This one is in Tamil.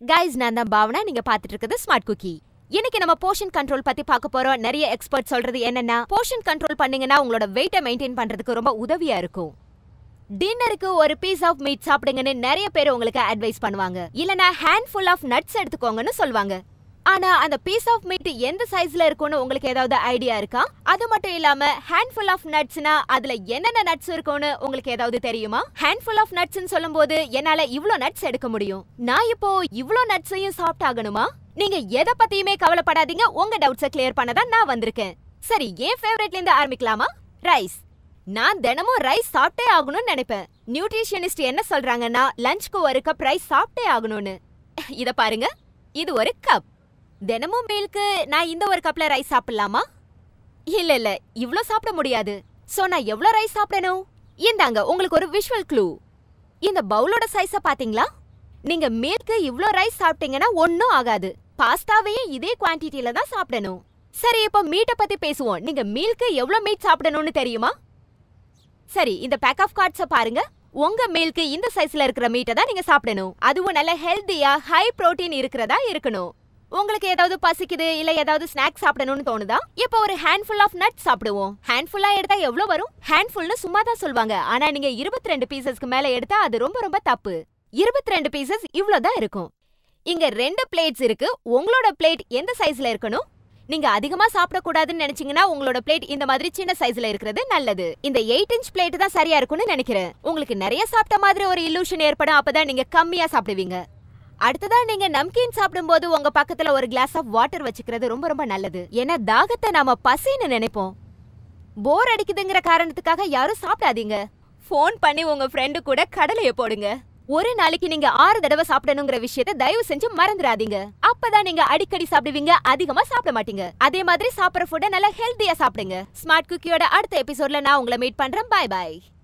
கைஸ் நான் தான் பாவனா நீங்க பாத்துட்டு இருக்கிறது ஸ்மார்ட் குக்கி இன்னைக்கு நம்ம போர்ஷன் கண்ட்ரோல் பத்தி பார்க்க போறோம் நிறைய எக்ஸ்பர்ட் சொல்றது என்னன்னா போர்ஷன் கண்ட்ரோல் பண்ணீங்கன்னா உங்களோட வெயிட்டை மெயின்டைன் பண்றதுக்கு ரொம்ப உதவியா இருக்கும் டின்னருக்கு ஒரு பீஸ் ஆஃப் மீட் சாப்பிடுங்கன்னு நிறைய பேர் உங்களுக்கு அட்வைஸ் பண்ணுவாங்க இல்லனா ஹேண்ட்ஃபுல் ஆஃப் நட்ஸ் எடுத்துக்கோங்கன்னு சொல்லுவாங்க ஆனா அந்த பீஸ் ஆஃப் மீட் எந்த சைஸ்ல இருக்கும்னு உங்களுக்கு ஏதாவது ஐடியா இருக்கா அது மட்டும் இல்லாம ஹேண்ட்ஃபுல் ஆஃப் நட்ஸ்னா அதுல என்னென்ன நட்ஸ் இருக்கும்னு உங்களுக்கு ஏதாவது தெரியுமா ஹேண்ட்ஃபுல் ஆஃப் நட்ஸ்னு சொல்லும்போது என்னால இவ்ளோ நட்ஸ் எடுக்க முடியும் நான் இப்போ இவ்ளோ நட்ஸையும் சாப்பிட்டாகணுமா நீங்க எதை பத்தியுமே கவலைப்படாதீங்க உங்க டவுட்ஸை கிளியர் பண்ண தான் நான் வந்திருக்கேன் சரி என் ஃபேவரட்ல இருந்து ஆரம்பிக்கலாமா ரைஸ் நான் தினமும் ரைஸ் சாப்பிட்டே ஆகணும்னு நினைப்பேன் நியூட்ரிஷனிஸ்ட் என்ன சொல்றாங்கன்னா லஞ்ச்க்கு ஒரு கப் ரைஸ் சாப்பிட்டே ஆகணும்னு இத பாருங்க இது ஒரு கப் தினமும் மீல்க்கு நான் இந்த ஒரு கப்ல ரைஸ் சாப்பிடலாமா இல்ல இல்ல இவ்ளோ சாப்பிட முடியாது சோ நான் எவ்ளோ ரைஸ் சாப்பிடணும் இந்தாங்க உங்களுக்கு ஒரு விஷுவல் க்ளூ இந்த பவுலோட சைஸ பாத்தீங்களா நீங்க மீல்க்கு இவ்ளோ ரைஸ் சாப்பிட்டீங்கன்னா ஒன்னும் ஆகாது பாஸ்தாவையும் இதே குவான்டிட்டில தான் சாப்பிடணும் சரி இப்போ மீட்டை பத்தி பேசுவோம் நீங்க மீல்க்கு எவ்ளோ மீட் சாப்பிடணும்னு தெரியுமா சரி இந்த பேக் ஆஃப் கார்ட்ஸ பாருங்க உங்க மீல்க்கு இந்த சைஸ்ல இருக்கிற மீட்டை தான் நீங்க சாப்பிடணும் அதுவும் நல்ல ஹெல்தியா ஹை புரோட்டீன் இருக்கிறதா இருக்கணும் உங்களுக்கு ஏதாவது பசிக்குது இல்ல ஏதாவது ஸ்நாக்ஸ் சாப்பிடணும்னு தோணுதா இப்போ ஒரு ஹேண்ட்ஃபுல் ஆஃப் நட்ஸ் சாப்பிடுவோம் ஹேண்ட்ஃபுல்லா எடுத்தா எவ்வளவு வரும் ஹேண்ட்ஃபுல்னு சும்மா தான் சொல்வாங்க ஆனா நீங்க இருபத்தி ரெண்டு பீசஸ்க்கு மேல எடுத்தா அது ரொம்ப ரொம்ப தப்பு இருபத்தி ரெண்டு பீசஸ் இவ்வளவுதான் இருக்கும் இங்க ரெண்டு பிளேட்ஸ் இருக்கு உங்களோட பிளேட் எந்த சைஸ்ல இருக்கணும் நீங்க அதிகமா சாப்பிடக்கூடாதுன்னு நினைச்சீங்கன்னா உங்களோட பிளேட் இந்த மாதிரி சின்ன சைஸ்ல இருக்கிறது நல்லது இந்த எயிட் இன்ச் பிளேட் தான் சரியா இருக்கும்னு நினைக்கிறேன் உங்களுக்கு நிறைய சாப்பிட்ட மாதிரி ஒரு இல்லூஷன் ஏற்படும் அப்பதான் நீங்க கம்மியா சாப்பிடுவீங்க அடுத்ததா நீங்க நம்கீன் சாப்பிடும்போது உங்க பக்கத்துல ஒரு கிளாஸ் ஆஃப் வாட்டர் வச்சுக்கிறது ரொம்ப ரொம்ப நல்லது ஏன்னா தாகத்தை நாம பசின்னு நினைப்போம் போர் அடிக்குதுங்கிற காரணத்துக்காக யாரும் சாப்பிடாதீங்க ஃபோன் பண்ணி உங்க ஃப்ரெண்டு கூட கடலைய போடுங்க ஒரு நாளைக்கு நீங்க ஆறு தடவை சாப்பிடணுங்கிற விஷயத்தை தயவு செஞ்சு மறந்துடாதீங்க அப்பதான் நீங்க அடிக்கடி சாப்பிடுவீங்க அதிகமா சாப்பிட மாட்டீங்க அதே மாதிரி சாப்பிடுற ஃபுட்டை நல்லா ஹெல்த்தியா சாப்பிடுங்க ஸ்மார்ட் குக்கியோட அடுத்த எபிசோட்ல நான் உங்களை மீட் பண்றேன் பை பை